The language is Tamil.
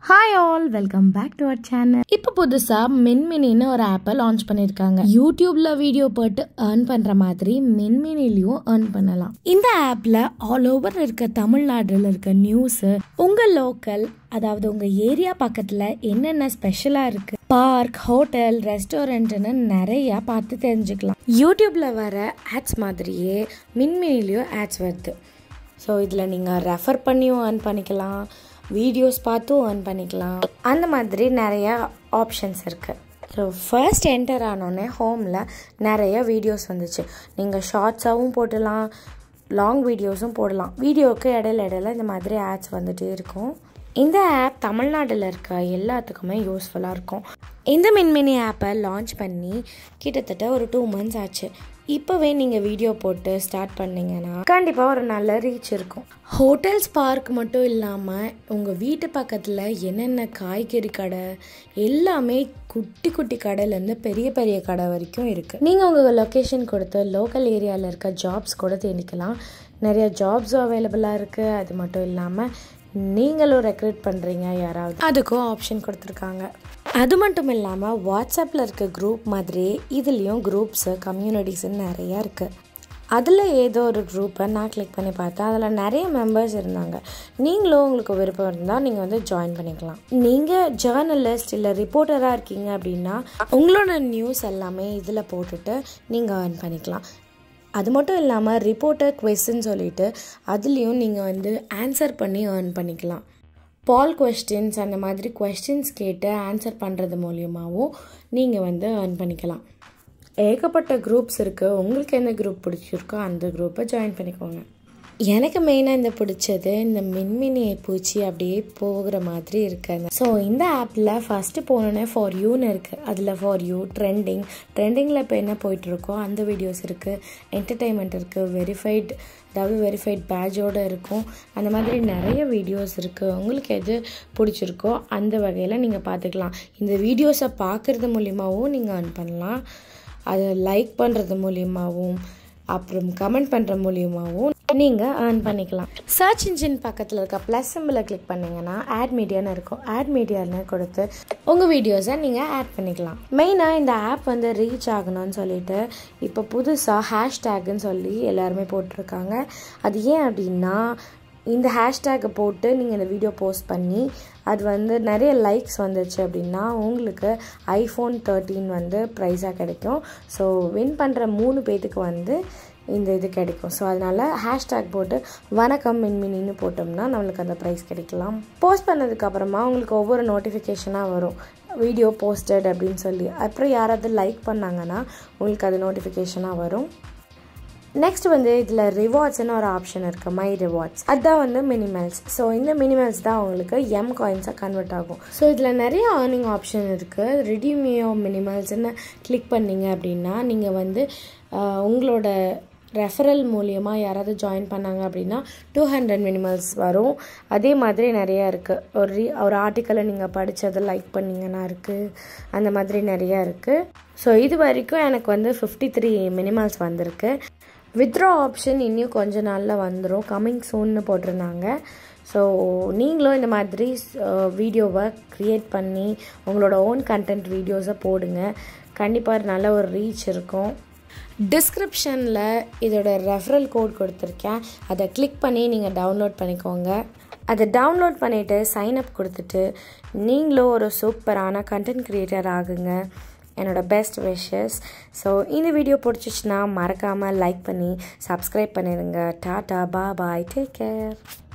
hi all welcome back to our channel இப்போ புதுசாக மின்மினின்னு ஒரு ஆப்பை லான்ச் பண்ணியிருக்காங்க யூடியூப்ல வீடியோ போட்டு ஏர்ன் பண்ணுற மாதிரி மின்மினிலையும் ஏர்ன் பண்ணலாம் இந்த ஆப்பில் ஆல் ஓவர் இருக்க தமிழ்நாட்டில் இருக்க நியூஸு உங்கள் லோக்கல் அதாவது உங்கள் ஏரியா பக்கத்தில் என்னென்ன ஸ்பெஷலாக இருக்கு பார்க் ஹோட்டல் ரெஸ்டாரண்ட்னு நிறையா பார்த்து தெரிஞ்சுக்கலாம் யூடியூப்ல வர ஆட்ஸ் மாதிரியே மின்மினிலையும் ஆட்ஸ் வருது ஸோ இதில் நீங்கள் ரெஃபர் பண்ணியும் ஏர்ன் பண்ணிக்கலாம் வீடியோஸ் பார்த்தும் ஏர்ன் பண்ணிக்கலாம் அந்த மாதிரி நிறையா ஆப்ஷன்ஸ் இருக்குது ஸோ ஃபர்ஸ்ட் என்டர் ஆனோடனே ஹோமில் நிறைய வீடியோஸ் வந்துச்சு நீங்கள் ஷார்ட்ஸாகவும் போடலாம் லாங் வீடியோஸும் போடலாம் வீடியோவுக்கு இடையில இடையில இந்த மாதிரி ஆட்ஸ் வந்துகிட்டே இருக்கும் இந்த ஆப் தமிழ்நாட்டில் இருக்க எல்லாத்துக்குமே யூஸ்ஃபுல்லாக இருக்கும் இந்த மின்மினி ஆப்பை லான்ச் பண்ணி கிட்டத்தட்ட ஒரு டூ மந்த்ஸ் ஆச்சு இப்போவே நீங்கள் வீடியோ போட்டு ஸ்டார்ட் பண்ணீங்கன்னா கண்டிப்பாக ஒரு நல்ல ரீச் இருக்கும் ஹோட்டல்ஸ் பார்க் மட்டும் இல்லாமல் உங்கள் வீட்டு பக்கத்தில் என்னென்ன காய்கறி கடை எல்லாமே குட்டி குட்டி கடையிலேருந்து பெரிய பெரிய கடை வரைக்கும் இருக்குது நீங்கள் உங்கள் லொக்கேஷன் கொடுத்து லோக்கல் ஏரியாவில் இருக்க ஜாப்ஸ் கூட தேடிக்கலாம் நிறைய ஜாப்ஸும் அவைலபிளாக இருக்குது அது மட்டும் இல்லாமல் நீங்களும் ரெக்ரூட் பண்ணுறீங்க யாராவது அதுக்கும் ஆப்ஷன் கொடுத்துருக்காங்க அது மட்டும் இல்லாமல் வாட்ஸ்அப்பில் இருக்க குரூப் மாதிரி இதுலேயும் குரூப்ஸு கம்யூனிட்டிஸ்ன்னு நிறையா இருக்குது அதில் ஏதோ ஒரு குரூப்பை நான் கிளிக் பண்ணி பார்த்தேன் அதில் நிறைய மெம்பர்ஸ் இருந்தாங்க நீங்களும் உங்களுக்கு விருப்பம் இருந்தால் நீங்கள் வந்து ஜாயின் பண்ணிக்கலாம் நீங்கள் ஜேர்னலிஸ்ட் இல்லை ரிப்போர்ட்டராக இருக்கீங்க அப்படின்னா உங்களோட நியூஸ் எல்லாமே இதில் போட்டுட்டு நீங்கள் ஏர்ன் பண்ணிக்கலாம் அது மட்டும் இல்லாமல் ரிப்போர்ட்டர் கொஸ்டின் சொல்லிட்டு அதுலேயும் நீங்கள் வந்து ஆன்சர் பண்ணி ஏர்ன் பண்ணிக்கலாம் பால் கொஸ்டின்ஸ் அந்த மாதிரி கொஸ்டின்ஸ் கேட்டு ஆன்சர் பண்ணுறது மூலியமாகவும் நீங்கள் வந்து ஏர்ன் பண்ணிக்கலாம் ஏகப்பட்ட குரூப்ஸ் இருக்குது உங்களுக்கு எந்த குரூப் பிடிச்சிருக்கோ அந்த குரூப்பை ஜாயின் பண்ணிக்கோங்க எனக்கு மெயினாக இந்த பிடிச்சது இந்த மின்மினி பூச்சி அப்படியே போகிற மாதிரி இருக்குது ஸோ இந்த ஆப்பில் ஃபஸ்ட்டு போனோன்னே ஃபார் யூன்னு இருக்குது அதில் ஃபார் யூ ட்ரெண்டிங் ட்ரெண்டிங்கில் இப்போ என்ன போயிட்டுருக்கோ அந்த வீடியோஸ் இருக்குது என்டர்டெயின்மெண்ட் இருக்குது வெரிஃபைட் அதாவது வெரிஃபைட் பேட்சோடு இருக்கும் அந்த மாதிரி நிறைய வீடியோஸ் இருக்குது உங்களுக்கு எது பிடிச்சிருக்கோ அந்த வகையில் நீங்கள் பார்த்துக்கலாம் இந்த வீடியோஸை பார்க்குறது மூலியமாகவும் நீங்கள் ஏர்ன் பண்ணலாம் அதை லைக் பண்ணுறது மூலியமாகவும் அப்புறம் கமெண்ட் பண்ணுற மூலியமாகவும் நீங்கள் ஏர்ன் பண்ணிக்கலாம் சர்ச் இன்ஜின் பக்கத்தில் இருக்க ப்ளஸ் சிம்பிளை கிளிக் பண்ணிங்கன்னா ஆட் மீடியான்னு இருக்கும் ஆட் மீடியான்னு கொடுத்து உங்கள் வீடியோஸை நீங்கள் ஆட் பண்ணிக்கலாம் மெயினாக இந்த ஆப் வந்து ரீச் ஆகணும்னு சொல்லிட்டு இப்போ புதுசாக ஹேஷ்டேக்குன்னு சொல்லி எல்லாருமே போட்டிருக்காங்க அது ஏன் அப்படின்னா இந்த ஹேஷ்டேக்கை போட்டு நீங்கள் இந்த வீடியோ போஸ்ட் பண்ணி அது வந்து நிறைய லைக்ஸ் வந்துச்சு அப்படின்னா உங்களுக்கு ஐஃபோன் தேர்ட்டீன் வந்து ப்ரைஸாக கிடைக்கும் ஸோ வின் பண்ணுற மூணு பேத்துக்கு வந்து இந்த இது கிடைக்கும் ஸோ அதனால் ஹேஷ்டேக் போட்டு வணக்கம் மின்மினின்னு போட்டோம்னா நம்மளுக்கு அந்த ப்ரைஸ் கிடைக்கலாம் போஸ்ட் பண்ணதுக்கப்புறமா உங்களுக்கு ஒவ்வொரு நோட்டிஃபிகேஷனாக வரும் வீடியோ போஸ்டட் அப்படின்னு சொல்லி அப்புறம் யாராவது லைக் பண்ணாங்கன்னா உங்களுக்கு அது நோட்டிஃபிகேஷனாக வரும் நெக்ஸ்ட் வந்து இதில் ரிவார்ட்ஸ்னு ஒரு ஆப்ஷன் இருக்குது மை ரிவார்ட்ஸ் அதுதான் வந்து மினிமல்ஸ் ஸோ இந்த மினிமல்ஸ் தான் உங்களுக்கு எம் காயின்ஸாக கன்வெர்ட் ஆகும் ஸோ இதில் நிறைய ஏர்னிங் ஆப்ஷன் இருக்குது ரிடியூமியோ மினிமல்ஸ்னு கிளிக் பண்ணிங்க அப்படின்னா நீங்கள் வந்து உங்களோட ரெஃபரல் மூலியமாக யாராவது ஜாயின் பண்ணாங்க அப்படின்னா டூ ஹண்ட்ரட் மினிமல்ஸ் வரும் அதே மாதிரி நிறையா இருக்குது ஒரு ரீ ஒரு ஆர்டிக்கலை நீங்கள் படித்ததை லைக் பண்ணிங்கன்னா இருக்குது அந்த மாதிரி நிறையா இருக்குது ஸோ இது வரைக்கும் எனக்கு வந்து ஃபிஃப்டி த்ரீ மினிமல்ஸ் வந்திருக்கு வித்ரா ஆப்ஷன் இன்னும் கொஞ்ச நாளில் வந்துடும் கம்மிங் சூன்னு போட்டிருந்தாங்க ஸோ நீங்களும் இந்த மாதிரி வீடியோவை க்ரியேட் பண்ணி உங்களோட ஓன் கண்டென்ட் வீடியோஸை போடுங்க கண்டிப்பாக நல்ல ஒரு ரீச் இருக்கும் டிஸ்கிரிப்ஷனில் இதோட ரெஃபரல் கோட் கொடுத்துருக்கேன் அதை கிளிக் பண்ணி நீங்கள் டவுன்லோட் பண்ணிக்கோங்க அதை டவுன்லோட் பண்ணிவிட்டு சைன்அப் கொடுத்துட்டு நீங்களும் ஒரு சூப்பரான கண்டென்ட் க்ரியேட்டர் ஆகுங்க என்னோட பெஸ்ட் விஷஸ் ஸோ இந்த வீடியோ பிடிச்சிச்சின்னா மறக்காமல் லைக் பண்ணி சப்ஸ்கிரைப் பண்ணிடுங்க டாட்டா பா பாய் டேக் கேர்